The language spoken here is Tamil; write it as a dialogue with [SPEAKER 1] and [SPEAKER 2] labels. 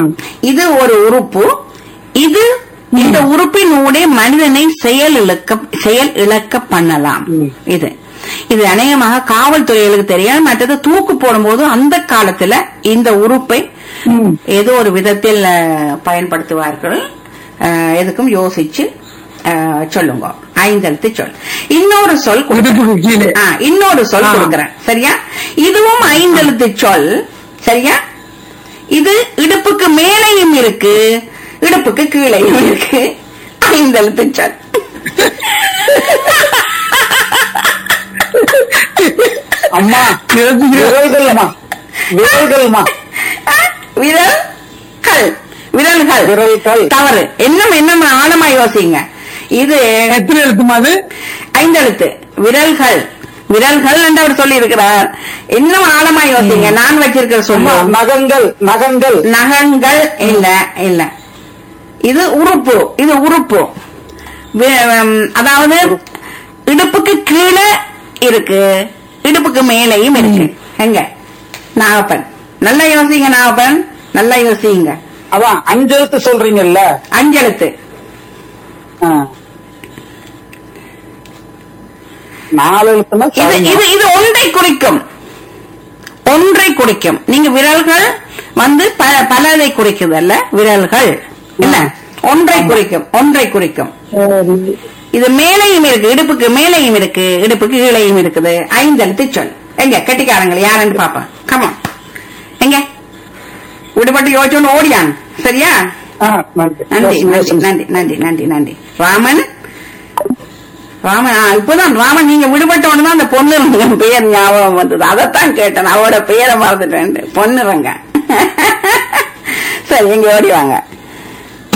[SPEAKER 1] இது ஒரு உறுப்பு இது இந்த உறுப்பினூடே மனிதனை செயல் இழக்க செயல் இழக்க பண்ணலாம்
[SPEAKER 2] ம்.
[SPEAKER 1] இது இது அநேகமாக காவல்துறைகளுக்கு தெரியும் மற்றது தூக்கு போடும்போது அந்த காலத்துல இந்த உறுப்பை
[SPEAKER 2] ம்.
[SPEAKER 1] ஏதோ ஒரு விதத்தில் அஹ், பயன்படுத்துவார்கள் அஹ், எதுக்கும் யோசிச்சு அஹ், சொல்லுங்க ஐந்தெழுத்து சொல் இன்னொரு சொல் கொடுக்கிறேன்.
[SPEAKER 2] இடுப்புக்கு கீழே
[SPEAKER 1] ஆ, இன்னொரு சொல்
[SPEAKER 2] ஆ.
[SPEAKER 1] கொடுக்கிறேன் சரியா இதுவும் ஐந்தெழுத்து சொல் சரியா இது இடுப்புக்கு மேலேயும் இருக்கு இடுப்புக்கு கீழேயும் இருக்கு ஐந்தெழுத்து சொல்
[SPEAKER 2] அம்மா விரல்கள்மா விரல்கள்மா
[SPEAKER 1] விரல்கள் விரல்கள்
[SPEAKER 2] விரல்கள்.
[SPEAKER 1] தவறு இன்னும் இன்னும் ஆழமா யோசிங்க இது
[SPEAKER 2] எத்தனை எழுத்துமா அது
[SPEAKER 1] ஐந்தெழுத்து விரல்கள் விரல்கள் என்று அவர் சொல்லி இருக்கிறார் இன்னும் ஆழமா யோசிங்க நான் வச்சிருக்கிற
[SPEAKER 2] அம்மா,
[SPEAKER 1] சொல்லு
[SPEAKER 2] நகங்கள் நகங்கள்
[SPEAKER 1] நகங்கள் இல்ல இல்ல இது உறுப்பு இது உறுப்பு வி- ஹம், அதாவது இடுப்புக்கு கீழே இருக்கு இடுப்புக்கு மேலேயும் இருக்கு எங்க நாகப்பன் நல்லா யோசிங்க நாகப்பன் நல்லா யோசிங்க
[SPEAKER 2] அதான் அஞ்செழுத்து சொல்றீங்கல்ல
[SPEAKER 1] அஞ்செழுத்து
[SPEAKER 2] ஆ. நாலு எழுத்துனா
[SPEAKER 1] இது
[SPEAKER 2] சரிங்க.
[SPEAKER 1] இது இது ஒன்றை குறிக்கும் ஒன்றை குறிக்கும் நீங்க விரல்கள் வந்து ப- பலதை குறிக்குது அல்ல விரல்கள் இல்ல ஒன்றை குறிக்கும் ஒன்றை குறிக்கும்
[SPEAKER 2] சரி.
[SPEAKER 1] இது மேலையும் இருக்கு இடுப்புக்கு மேலையும் இருக்கு இடுப்புக்கு கீழையும் இருக்குது ஐந்தெழுத்து சொல் எங்க கட்டிக்காரங்கள் யாருன்னு பாப்போம் கமான் எங்க விடுபட்டு யோசிச்சு ஓடியாங்க சரியா
[SPEAKER 2] ஆ, நன்றி.
[SPEAKER 1] நன்றி நன்றி நன்றி நன்றி நன்றி நன்றி ராமன் ராமன் ஆ, இப்பதான் ராமன் நீங்க விடுபட்ட உடனே அந்த பொண்ணு பெயர் ஞாபகம் வந்தது அதைத்தான் கேட்டேன் அவரோட பெயரை மறந்துட்டேன் பொண்ணுறங்க சரி எங்க ஓடி வாங்க